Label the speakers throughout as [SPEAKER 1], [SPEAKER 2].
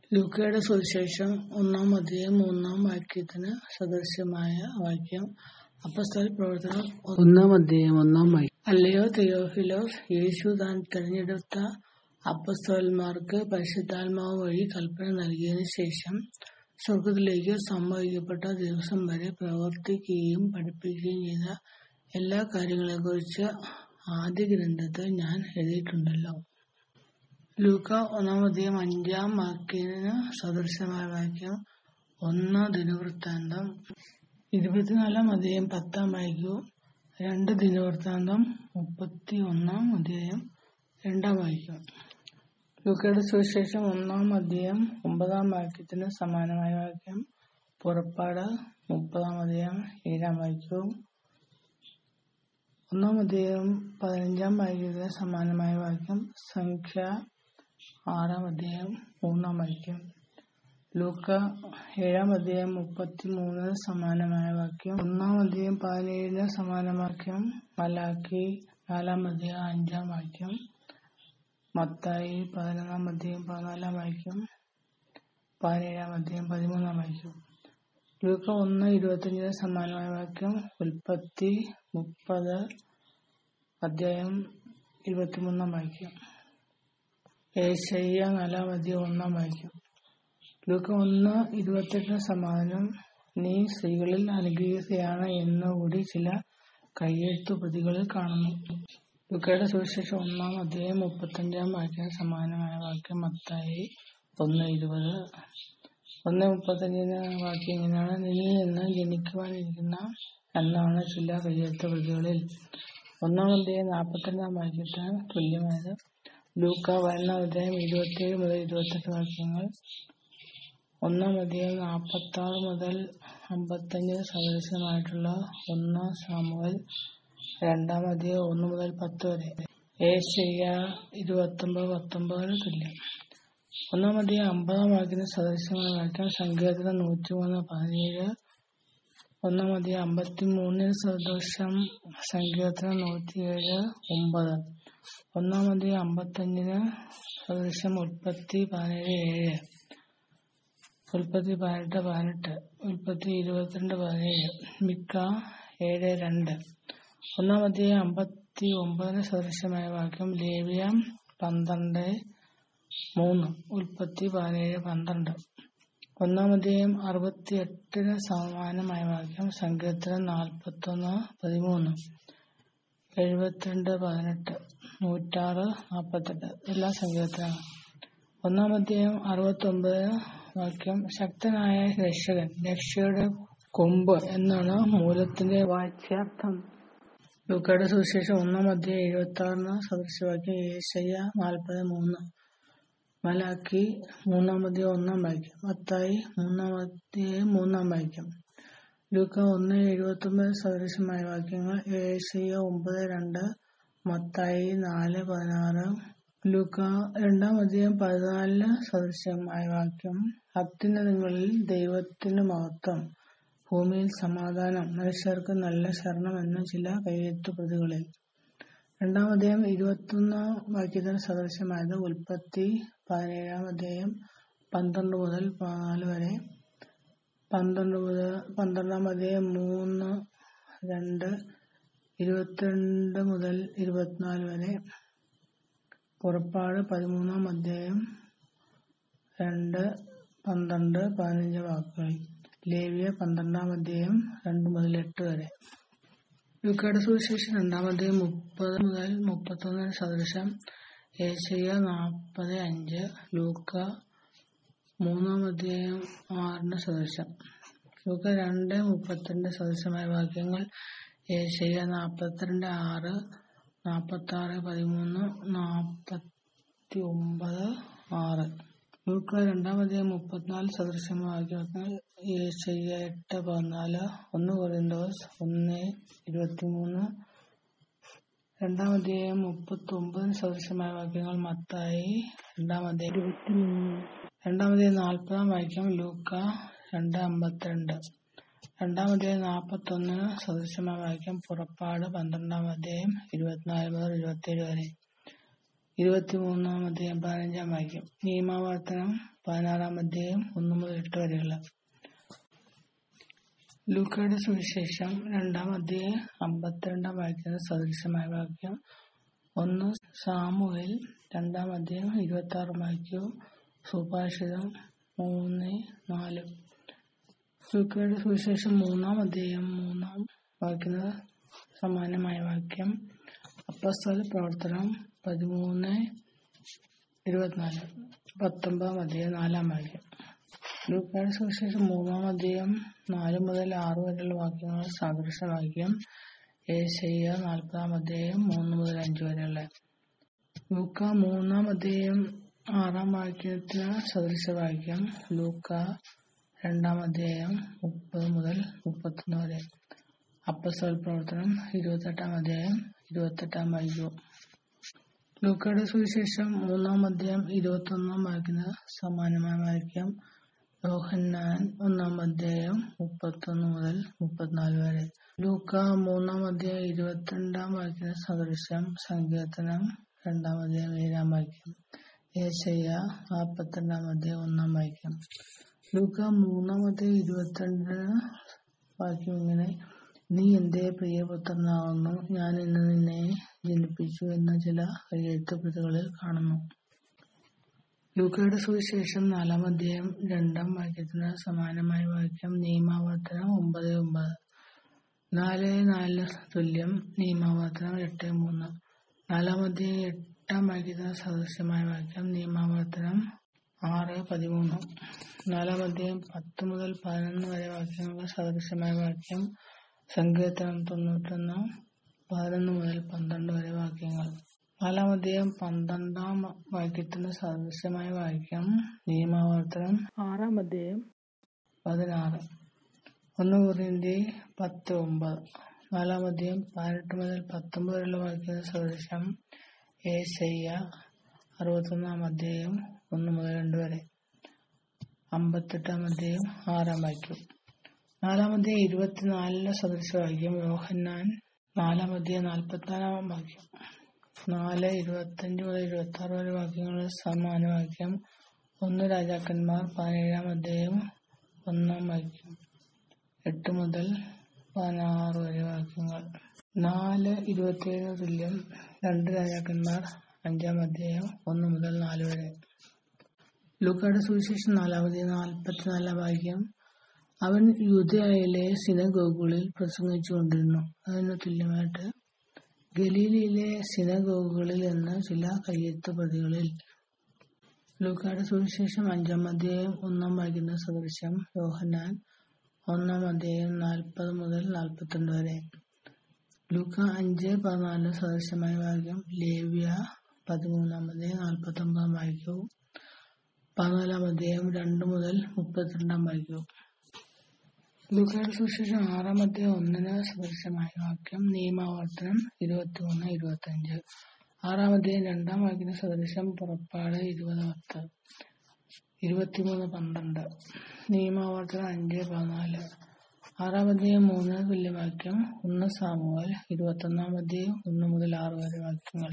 [SPEAKER 1] ലൂക്കയുടെ സുവിശേഷം ഒന്നാം അധ്യായം മൂന്നാം വാക്യത്തിന് സദൃശ്യമായ വാക്യം അപ്പസ്തോല പ്രവർത്തനം ഒന്നാം അധ്യായം ഒന്നാം വാക്യം അല്ലയോ തെയോഫിലോസ് യേശു താൻ തിരഞ്ഞെടുത്ത അപ്പസ്തോലന്മാർക്ക് പരിശുദ്ധാത്മാവ് വഴി കൽപ്പന നൽകിയതിനു ശേഷം സ്വർഗത്തിലേക്ക് സംഭവിക്കപ്പെട്ട ദിവസം വരെ പ്രവർത്തിക്കുകയും പഠിപ്പിക്കുകയും ചെയ്ത എല്ലാ കാര്യങ്ങളെക്കുറിച്ച് ആദ്യ ഗ്രന്ഥത്തിൽ ഞാൻ എഴുതിയിട്ടുണ്ടല്ലോ ലൂക്ക ഒന്നാമധ്യം അഞ്ചാം വാക്യത്തിന് സദൃശമായ വാക്യം ഒന്ന് ദിനവൃത്താന്തം ഇരുപത്തിനാലാം അധ്യായം പത്താം വാക്യവും രണ്ട് ദിനവൃത്താന്തം മുപ്പത്തി ഒന്നാം അധ്യായം രണ്ടാം വാക്യം ലൂക്കയുടെ സുവിശേഷം ഒന്നാം അധ്യായം ഒമ്പതാം വാക്യത്തിന് സമാനമായ വാക്യം പുറപ്പാട് മുപ്പതാം അധ്യായം ഏഴാം വാക്യവും ഒന്നാം അധ്യായം പതിനഞ്ചാം വാക്യത്തിന് സമാനമായ വാക്യം സംഖ്യ ആറാം അധ്യായം മൂന്നാം വാക്യം ലൂക്ക ഏഴാം അധ്യായം മുപ്പത്തി മൂന്നിന് സമാനമായ വാക്യം ഒന്നാം അധ്യായം പതിനേഴിന് സമാന വാക്യം മലാക്കി നാലാം അധ്യായം അഞ്ചാം വാക്യം മത്തായി പതിനൊന്നാം അധ്യായം പതിനാലാം വാക്യം പതിനേഴാം അധ്യായം പതിമൂന്നാം വാക്യം ലൂക്ക ഒന്ന് ഇരുപത്തിയഞ്ചിന് സമാനമായ വാക്യം ഉൽപ്പത്തി മുപ്പത് അധ്യായം ഇരുപത്തിമൂന്നാം വാക്യം ഏശയ്യ നാലാം അധ്യായം ഒന്നാം വാക്യം ലൂക്ക ഒന്ന് ഇരുപത്തെട്ടിന് സമാധാനം നീ സ്ത്രീകളിൽ അനുഗ്രഹീതയാണ് എന്നുകൂടി ചില കയ്യെഴുത്തു പ്രതികളിൽ കാണുന്നു ലൂക്കയുടെ സുവിശേഷം ഒന്നാം അധ്യായം മുപ്പത്തഞ്ചാം വാക്യം സമാനമായ വാക്യം മത്തായി ഒന്ന് ഇരുപത് ഒന്ന് മുപ്പത്തഞ്ചിന് വാക്യം ഇങ്ങനെയാണ് നിന്നിൽ നിന്ന് ജനിക്കുവാനിരിക്കുന്ന എന്നാണ് ചില കയ്യെഴുത്ത പ്രതികളിൽ ഒന്നാം അധ്യായം നാൽപ്പത്തിരണ്ടാം വാക്യത്തിന് തുല്യമായത് ലൂക്ക പതിനൊന്നാം അധ്യായം ഇരുപത്തിയേഴ് മുതൽ ഇരുപത്തെട്ട് വാക്യങ്ങൾ ഒന്നാം അധ്യായം നാൽപ്പത്തി ആറ് മുതൽ അമ്പത്തഞ്ച് സദൃശമായിട്ടുള്ള ഒന്നാം സാമുവൽ രണ്ടാം അധ്യായം ഒന്ന് മുതൽ പത്ത് വരെ ഏഷ്യ ഇരുപത്തൊമ്പത് പത്തൊമ്പതിന് തുല്യം ഒന്നാം അധ്യായം അമ്പതാം വാക്യത്തിന് സദൃശമായ വാക്യം സങ്കീർത്തനം നൂറ്റിമൂന്ന് പതിനേഴ് ഒന്നാം അധ്യായം അമ്പത്തി മൂന്നിന് സദൃശം സങ്കീർത്തനം നൂറ്റിയേഴ് ഒമ്പത് ഒന്നാം അധ്യായം അമ്പത്തഞ്ചിന് സദൃശം ഉൽപ്പത്തി പതിനേഴ് ഏഴ് ഉൽപ്പത്തി പതിനെട്ട് പതിനെട്ട് ഉൽപ്പത്തി ഇരുപത്തിരണ്ട് പതിനേഴ് മിക്ക ഏഴ് രണ്ട് ഒന്നാം അധ്യായം അമ്പത്തി ഒമ്പതിന് സദൃശമായ വാക്യം ലേവ്യ പന്ത്രണ്ട് മൂന്ന് ഉൽപ്പത്തി പതിനേഴ് പന്ത്രണ്ട് ഒന്നാം അധ്യായം അറുപത്തി എട്ടിന് സമാനമായ വാക്യം സങ്കീർത്തനം നാൽപ്പത്തൊന്ന് പതിമൂന്ന് എഴുപത്തിരണ്ട് പതിനെട്ട് നൂറ്റാറ് നാൽപ്പത്തെട്ട് എല്ലാ സങ്കീർത്തനങ്ങളും ഒന്നാം അധ്യായം അറുപത്തി ഒമ്പത് വാക്യം ശക്തനായ രക്ഷകൻ രക്ഷയുടെ കൊമ്പ് എന്നാണ് മൂലത്തിന്റെ വാച്യാർത്ഥം ലൂക്കയുടെ സുവിശേഷം ഒന്നാം അധ്യായം എഴുപത്തി ആറിന് സദൃശവാക്യം ഏശയ്യ നാൽപ്പത് മൂന്ന് മലാക്കി മൂന്നാം അധ്യായം ഒന്നാം വാക്യം മത്തായി മൂന്നാം അധ്യായം മൂന്നാം വാക്യം ലൂക്ക ഒന്ന് എഴുപത്തൊമ്പത് സദൃശമായ വാക്യങ്ങൾ ഏശയ്യ ഒമ്പത് രണ്ട് മത്തായി നാല് പതിനാറ് ലൂക്ക രണ്ടാം അധ്യായം പതിനാലിന് സദൃശമായ വാക്യം അത്യുന്നതങ്ങളിൽ ദൈവത്തിന് മഹത്വം ഭൂമിയിൽ സമാധാനം മനുഷ്യർക്ക് നല്ല ശരണം എന്ന ചില കയ്യെഴുത്തു പ്രതികളിൽ രണ്ടാം അധ്യായം ഇരുപത്തൊന്നാം വാക്യത്തിന് സദൃശമായത് ഉൽപ്പത്തി പതിനേഴാം അധ്യായം പന്ത്രണ്ട് മുതൽ പതിനാല് വരെ പന്ത്രണ്ട് മുതൽ പന്ത്രണ്ടാം അധ്യായം മൂന്ന് രണ്ട് ഇരുപത്തിരണ്ട് മുതൽ ഇരുപത്തിനാല് വരെ പുറപ്പാട് പതിമൂന്നാം അധ്യായം രണ്ട് പന്ത്രണ്ട് പതിനഞ്ച് വാക്കുകൾ ലേവ്യ പന്ത്രണ്ടാം അധ്യായം രണ്ട് മുതൽ എട്ട് വരെ ലൂക്കയുടെ സുവിശേഷം രണ്ടാം അധ്യായം മുപ്പത് മുതൽ മുപ്പത്തൊന്നിന് സദൃശം ഏഷ്യ നാൽപ്പത് അഞ്ച് ലൂക്ക മൂന്നാം അധ്യായം ആറിന് സദൃശം ലൂക്ക രണ്ട് മുപ്പത്തിരണ്ട് സദൃശമായ വാക്യങ്ങൾ ഏഷ്യ നാൽപ്പത്തിരണ്ട് ആറ് നാൽപ്പത്തി ആറ് പതിമൂന്ന് നാൽപ്പത്തി ഒമ്പത് ആറ് ലൂക്ക രണ്ടാം അധ്യായം മുപ്പത്തിനാല് സദൃശമായ വാക്യങ്ങൾ ഏഷ്യ എട്ട് പതിനാല് ഒന്ന് കൊറിന്തോസ് ഒന്ന് ഇരുപത്തിമൂന്ന് രണ്ടാം അധ്യായം മുപ്പത്തി ഒമ്പതിന് സദൃശമായ വാക്യങ്ങൾ മത്തായി രണ്ടാം അധ്യായം ഇരുപത്തിമൂന്ന് രണ്ടാം അധ്യായം നാൽപ്പതാം വാക്യം ലൂക്ക രണ്ട് അമ്പത്തിരണ്ട് രണ്ടാം അധ്യായം നാൽപ്പത്തി ഒന്നിന് സദൃശമായ വാക്യം പുറപ്പാട് പന്ത്രണ്ടാം അധ്യായം ഇരുപത്തിനാല് മുതൽ ഇരുപത്തിയേഴ് വരെ ഇരുപത്തിമൂന്നാം അധ്യായം പതിനഞ്ചാം വാക്യം നിയമാവർത്തനം പതിനാറാം അധ്യായം ഒന്ന് മുതൽ എട്ട് വരെയുള്ള ലൂക്കയുടെ സുവിശേഷം രണ്ടാം അധ്യായം അമ്പത്തിരണ്ടാം വാക്യത്തിന് സദൃശമായ വാക്യം ഒന്ന് സാമുവേൽ രണ്ടാം അധ്യായം ഇരുപത്തി ആറ് വാക്യവും സുഭാഷിതം മൂന്ന് നാല് ലൂക്കയുടെ സുവിശേഷം മൂന്നാം അധ്യായം മൂന്നാം വാക്യത്തിന് സമാനമായ വാക്യം അപ്പസ്തല പ്രവർത്തനം പതിമൂന്ന് ഇരുപത്തിനാല് പത്തൊമ്പതാം അധ്യായം നാലാം വാക്യം ലൂക്കായുടെ സുവിശേഷം മൂന്നാം അധ്യായം നാല് മുതൽ ആറ് വരെയുള്ള വാക്യങ്ങൾ സാദൃശ്യവാക്യം ഏശയ്യ നാൽപ്പതാം അധ്യായം മൂന്ന് മുതൽ അഞ്ച് വരെയുള്ള ലൂക്ക മൂന്നാം അധ്യായം ആറാം വാക്യത്തിന് സദൃശവാക്യം ലൂക്ക രണ്ടാം അധ്യായം മുപ്പത് മുതൽ മുപ്പത്തൊന്ന് വരെ അപ്പസ്തല പ്രവർത്തനം ഇരുപത്തെട്ടാം അധ്യായം ഇരുപത്തെട്ടാം വാക്യവും ലൂക്കയുടെ സുവിശേഷം മൂന്നാം അധ്യായം ഇരുപത്തൊന്നാം വാക്യത്തിന് സമാനമായ വാക്യം യോഹന്നാൻ ഒന്നാം അധ്യായം മുപ്പത്തൊന്ന് മുതൽ മുപ്പത്തിനാല് വരെ ലൂക്ക മൂന്നാം അധ്യായം ഇരുപത്തിരണ്ടാം വാക്യത്തിന് സദൃശം സങ്കീർത്തനം രണ്ടാം അധ്യായം ഏഴാം വാക്യം ഏശയ്യ നാൽപ്പത്തിരണ്ടാം അധ്യായം ഒന്നാം വാക്യം ലൂക്ക മൂന്നാം അധ്യായം ഇരുപത്തിരണ്ടിന് വാക്യം ഇങ്ങനെ നീ എന്റെ പ്രിയപുത്രനാകുന്നു ഞാൻ ഇന്ന് നിന്നെ ജനിപ്പിച്ചു എന്ന ചില കയ്യെഴുത്ത് പ്രതികളിൽ കാണുന്നു ലൂക്കയുടെ സുവിശേഷം നാലാം അധ്യായം രണ്ടാം വാക്യത്തിന് സമാനമായ വാക്യം നിയമാവർത്തനം ഒമ്പത് ഒമ്പത് നാല് നാല് തുല്യം നിയമാവർത്തനം എട്ട് മൂന്ന് നാലാം അധ്യായം എട്ടാം വാക്യത്തിന് സദൃശ്യമായ വാക്യം നിയമാവർത്തനം ആറ് പതിമൂന്ന് നാലാം അധ്യായം പത്ത് മുതൽ പതിനൊന്ന് വരെ വാക്യങ്ങൾക്ക് സദൃശ്യമായ വാക്യം സങ്കീർത്തനം തൊണ്ണൂറ്റൊന്ന് പതിനൊന്ന് മുതൽ പന്ത്രണ്ട് വരെ വാക്യങ്ങൾ നാലാം അധ്യായം പന്ത്രണ്ടാം വാക്യത്തിന് സദൃശമായ വാക്യം നിയമാവർത്തനം ആറാം അധ്യായം പതിനാറ് ഒന്ന് കുറിന്തി പത്ത് ഒമ്പത് നാലാം അധ്യായം പതിനെട്ട് മുതൽ പത്തൊമ്പത് വരെയുള്ള വാക്യത്തിന് സദൃശം ഏശയ്യ അറുപത്തൊന്നാം അധ്യായം ഒന്ന് മുതൽ രണ്ട് വരെ അമ്പത്തെട്ടാം അധ്യായം ആറാം വാക്യം നാലാം അധ്യായം ഇരുപത്തിനാലിലെ സദൃശവാക്യം യോഹന്നാൻ നാലാം അധ്യായം നാൽപ്പത്തിനാലാം വാക്യം നാല് ഇരുപത്തഞ്ച് മുതൽ ഇരുപത്തി ആറ് വരെ വാക്യങ്ങളിൽ സമാന വാക്യം ഒന്ന് രാജാക്കന്മാർ പതിനേഴാം അധ്യായം ഒന്നാം വാക്യം എട്ട് മുതൽ പതിനാറ് വരെ വാക്യങ്ങൾ നാല് ഇരുപത്തിയേഴ് തുല്യം രണ്ട് രാജാക്കന്മാർ അഞ്ചാം അധ്യായം ഒന്ന് മുതൽ നാല് വരെ ലൂക്കാട് സുവിശേഷം നാലാമത് നാൽപ്പത്തിനാലാം വാക്യം അവൻ യൂതയായിലെ സിനഗോഗുകളിൽ പ്രസംഗിച്ചുകൊണ്ടിരുന്നു അതിന് തുല്യമായിട്ട് ഗലീലയിലെ സിനഗോഗുകളിൽ നിന്ന് ചില കയ്യെഴുത്ത് പ്രതികളിൽ ലൂക്കാട് സുവിശേഷം അഞ്ചാം അധ്യായം ഒന്നാം വാക്യത്തിന് സദൃശ്യം യോഹന്നാൻ ഒന്നാം അധ്യായം നാൽപ്പത് മുതൽ നാൽപ്പത്തിരണ്ട് വരെ ലൂക്ക അഞ്ച് പതിനാല് സദൃശമായ വാക്യം ലേവ്യ പതിമൂന്നാം അധ്യായം നാൽപ്പത്തി ഒമ്പതാം വാക്യവും പതിനാലാം അധ്യായം രണ്ട് മുതൽ മുപ്പത്തിരണ്ടാം വാക്യവും ലൂക്കയുടെ സുവിശേഷം ആറാം അധ്യായം ഒന്നിന് സദൃശമായ വാക്യം നിയമാവർത്തനം ഇരുപത്തിമൂന്ന് ഇരുപത്തിയഞ്ച് ആറാം അധ്യായം രണ്ടാം വാക്യത്തിന് സദൃശം പുറപ്പാട് ഇരുപത് പത്ത് ഇരുപത്തിമൂന്ന് പന്ത്രണ്ട് നിയമാവർത്തനം അഞ്ച് പതിനാല് ആറാം അധ്യായം മൂന്ന് തുല്യവാക്യം ഒന്ന് സാമുവൽ ഇരുപത്തൊന്നാം അധ്യായം ഒന്ന് മുതൽ ആറ് വരെ വാക്യങ്ങൾ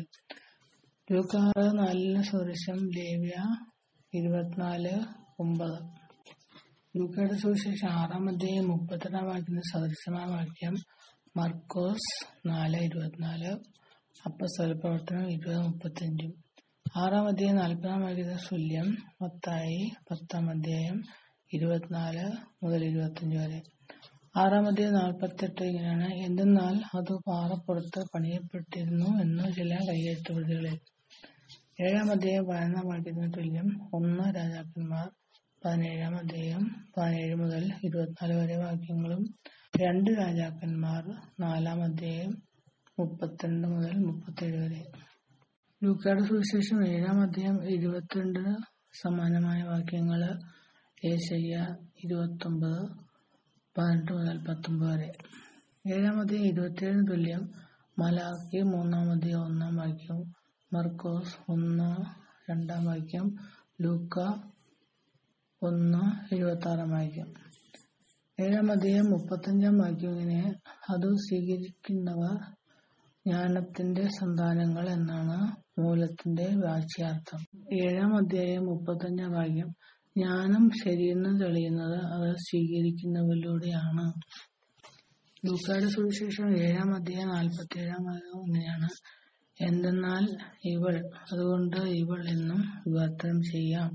[SPEAKER 1] ലൂക്കാറ് നാലിന് സദൃശം ലേവ്യ ഇരുപത്തിനാല് ഒമ്പത് ലൂക്കയുടെ സുവിശേഷം ആറാം അധ്യായം മുപ്പത്തെട്ടാം വാക്യത്തിന് സദൃശമായ വാക്യം മർക്കോസ് നാല് ഇരുപത്തിനാല് അപ്പസ്വല പ്രവർത്തനം ഇരുപത് മുപ്പത്തിയഞ്ചും ആറാം അധ്യായം നാൽപ്പതാം വാക്യത്തിന് തുല്യം മത്തായി പത്താം അധ്യായം ഇരുപത്തിനാല് മുതൽ ഇരുപത്തിയഞ്ച് വരെ ആറാം അധ്യായം നാൽപ്പത്തെട്ട് ഇങ്ങനെയാണ് എന്തെന്നാൽ അത് പാറപ്പുറത്ത് പണിയപ്പെട്ടിരുന്നു എന്ന് ചില കയ്യെഴുത്ത് പ്രതികളിൽ ഏഴാം അധ്യായം പതിനൊന്നാം വാക്യത്തിന് തുല്യം ഒന്ന് രാജാക്കന്മാർ പതിനേഴാം അധ്യായം പതിനേഴ് മുതൽ ഇരുപത്തിനാല് വരെ വാക്യങ്ങളും രണ്ട് രാജാക്കന്മാർ നാലാം അധ്യായം മുപ്പത്തിരണ്ട് മുതൽ മുപ്പത്തേഴ് വരെ ലൂക്കയുടെ സുവിശേഷം ഏഴാം അധ്യായം ഇരുപത്തിരണ്ടിന് സമാനമായ വാക്യങ്ങൾ ഏശയ്യ ഇരുപത്തൊമ്പത് പതിനെട്ട് മുതൽ പത്തൊമ്പത് വരെ ഏഴാം അധ്യായം ഇരുപത്തിയേഴിന് തുല്യം മലാക്കി മൂന്നാം അധ്യായം ഒന്നാം വാക്യം മർക്കോസ് ഒന്ന് രണ്ടാം വാക്യം ലൂക്ക ഒന്ന് എഴുപത്തി ആറാം വാക്യം ഏഴാം അധ്യായം മുപ്പത്തഞ്ചാം വാക്യം ഇങ്ങനെ അത് സ്വീകരിക്കുന്നവർ ജ്ഞാനത്തിന്റെ സന്താനങ്ങൾ എന്നാണ് മൂലത്തിന്റെ വാച്യാർത്ഥം ഏഴാം അധ്യായം മുപ്പത്തഞ്ചാം വാക്യം ജ്ഞാനം ശരിയെന്ന് തെളിയുന്നത് അത് സ്വീകരിക്കുന്നവരിലൂടെയാണ് ലൂക്കായുടെ സുവിശേഷം ഏഴാം അധ്യായം നാൽപ്പത്തി ഏഴാം വാക്യം ഇങ്ങനെയാണ് എന്തെന്നാൽ ഇവൾ അതുകൊണ്ട് ഇവൾ എന്നും വിവർത്തനം ചെയ്യാം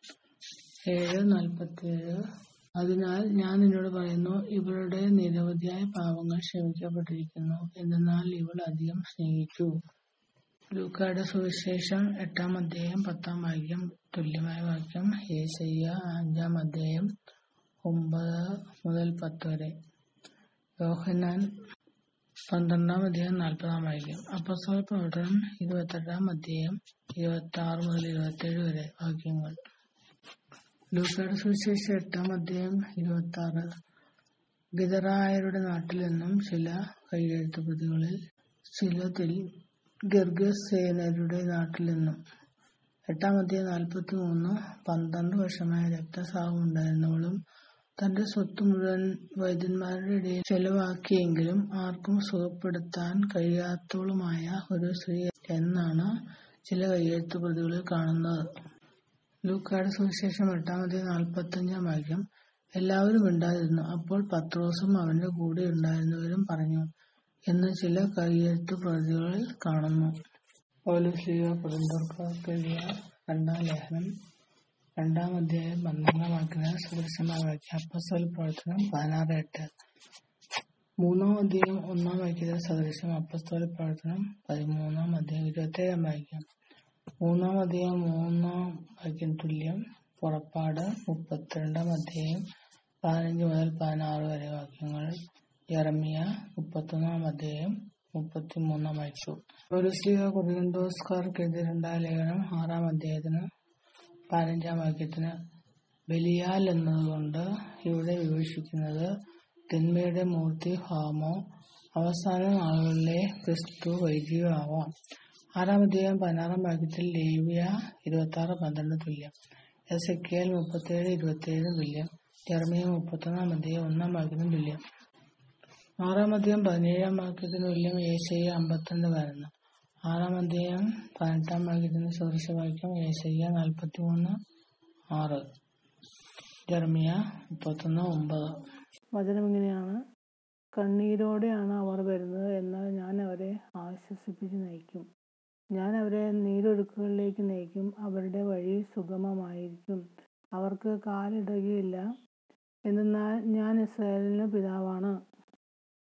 [SPEAKER 1] ഏഴ് നാൽപ്പത്തിയേഴ് അതിനാൽ ഞാൻ നിന്നോട് പറയുന്നു ഇവളുടെ നിരവധിയായ പാപങ്ങൾ ക്ഷമിക്കപ്പെട്ടിരിക്കുന്നു എന്തെന്നാൽ ഇവൾ അധികം സ്നേഹിച്ചു ലൂക്കായുടെ സുവിശേഷം എട്ടാം അധ്യായം പത്താം വാക്യം തുല്യമായ വാക്യം ഏശയ്യ അഞ്ചാം അധ്യായം ഒമ്പത് മുതൽ പത്ത് വരെ യോഹന്നാൻ പന്ത്രണ്ടാം അധ്യായം നാൽപ്പതാം വാക്യം അപ്പസ്തല പ്രവർത്തനം ഇരുപത്തെട്ടാം അധ്യായം ഇരുപത്തി ആറ് മുതൽ ഇരുപത്തേഴ് വരെ വാക്യങ്ങൾ ലൂക്കയുടെ സുവിശേഷം എട്ടാം അധ്യായം ഇരുപത്തി ആറ് ഗിതറായരുടെ നാട്ടിൽ നിന്നും ചില കൈയെഴുത്ത് പ്രതികളിൽ ചിലതിൽ ഗർഗസേനരുടെ നാട്ടിൽ നിന്നും എട്ടാം അധ്യായം നാൽപ്പത്തി മൂന്ന് പന്ത്രണ്ട് വർഷമായ രക്തസ്രാവം ഉണ്ടായിരുന്നവളും തന്റെ സ്വത്ത് മുഴുവൻ വൈദ്യന്മാരുടെ ഇടയിൽ ചെലവാക്കിയെങ്കിലും ആർക്കും സുഖപ്പെടുത്താൻ കഴിയാത്തവളുമായ ഒരു സ്ത്രീ എന്നാണ് ചില കയ്യെഴുത്ത് പ്രതികളിൽ കാണുന്നത് ലൂക്കായുടെ സുവിശേഷം എട്ടാമത്തെ നാൽപ്പത്തഞ്ചാം വാക്യം എല്ലാവരും ഉണ്ടായിരുന്നു അപ്പോൾ പത്രോസും അവന്റെ കൂടെ ഉണ്ടായിരുന്നവരും പറഞ്ഞു എന്ന് ചില കയ്യെഴുത്ത് പ്രതികളിൽ കാണുന്നു പൗലോസ്ലിയ കുടുംബക്കാർക്ക് എഴുതിയ രണ്ടാം ലേഖനം രണ്ടാം അധ്യായം പന്ത്രണ്ടാം വാക്യത്തിന് സദൃശമായ വാക്യം അപ്പസ്തല പ്രവർത്തനം പതിനാറ് എട്ട് മൂന്നാം അധ്യായം ഒന്നാം വാക്യത്തിന് സദൃശം അപ്പസ്തോല പ്രവർത്തനം പതിമൂന്നാം അധ്യായം ഇരുപത്തേഴാം വാക്യം മൂന്നാം അധ്യായം മൂന്നാം വാക്യം തുല്യം പുറപ്പാട് മുപ്പത്തിരണ്ടാം അധ്യായം പതിനഞ്ച് മുതൽ പതിനാറ് വരെ വാക്യങ്ങൾ യറമിയ മുപ്പത്തൊന്നാം അധ്യായം മുപ്പത്തിമൂന്നാം വാക്യം പൗരസ്ലിക കുറിയന്തോസ്കാർക്ക് എതിരെ രണ്ടാം ലേഖനം ആറാം അധ്യായത്തിന് പതിനഞ്ചാം വാക്യത്തിന് ബലിയാൽ എന്നതുകൊണ്ട് ഇവിടെ വിവക്ഷിക്കുന്നത് തിന്മയുടെ മൂർത്തി ഭാവമോ അവസാന നാളുകളിലെ ക്രിസ്തു വൈദികോ ആവാം ആറാം അധ്യായം പതിനാറാം വാക്യത്തിൽ ലേവ്യ ഇരുപത്തി ആറ് പന്ത്രണ്ട് തുല്യം എസ് എ മുപ്പത്തേഴ് ഇരുപത്തിയേഴ് തുല്യം ജർമിയ മുപ്പത്തൊന്നാം അധ്യായം ഒന്നാം വാക്യത്തിന് തുല്യം ആറാം അധ്യായം പതിനേഴാം വാക്യത്തിന് തുല്യം ഏശയ്യ അമ്പത്തിരണ്ട് പതിനൊന്ന് ആറാം അധ്യായം പതിനെട്ടാം വാക്യത്തിന് സദൃശവാക്യം ഏശയ്യ നാൽപ്പത്തി മൂന്ന് ആറ് ജർമിയ മുപ്പത്തൊന്ന് ഒമ്പത് വചനം ഇങ്ങനെയാണ് കണ്ണീരോടെയാണ് അവർ വരുന്നത് എന്നാൽ ഞാൻ അവരെ ആശ്വസിപ്പിച്ച് നയിക്കും ഞാൻ അവരെ നീരൊഴുക്കുകളിലേക്ക് നയിക്കും അവരുടെ വഴി സുഗമമായിരിക്കും അവർക്ക് കാലിടകയില്ല എന്നാൽ ഞാൻ ഇസ്രായേലിന് പിതാവാണ്